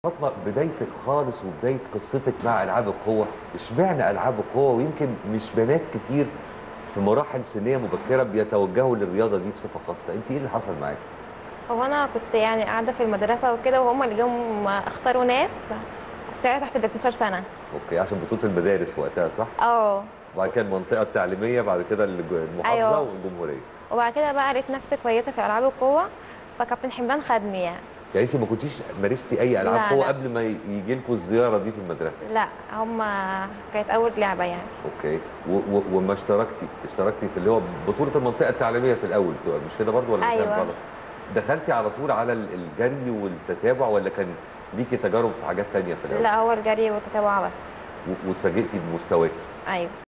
فاطمه بدايتك خالص وبدايه قصتك مع العاب القوه اشمعنى العاب القوه ويمكن مش بنات كتير في مراحل سنيه مبكره بيتوجهوا للرياضه دي بصفه خاصه انت ايه اللي حصل معاك هو انا كنت يعني قاعده في المدرسه وكده وهم اللي جم اختاروا ناس كنت ساعتها تحت ال 12 سنه اوكي عشان بطوله المدارس وقتها صح اه وبعد كده المنطقه التعليميه بعد كده الج- المحافظه أيوة. والجمهوريه وبعد كده بقى لقيت نفسي كويسه في العاب القوه فكابتن حمدان خدني يعني يعني انت ما كنتيش مارستي اي العاب لا، قوه لا. قبل ما يجي لكم الزياره دي في المدرسه لا هم كانت اول لعبه يعني اوكي و و وما اشتركتي اشتركتي في اللي هو بطوله المنطقه التعليميه في الاول مش كده برضو ولا كان أيوة. غلط دخلتي على طول على ال- الجري والتتابع ولا كان ليكي تجارب في حاجات تانية في الاول لا هو الجري والتتابع بس و- واتفاجئتي بمستواكي ايوه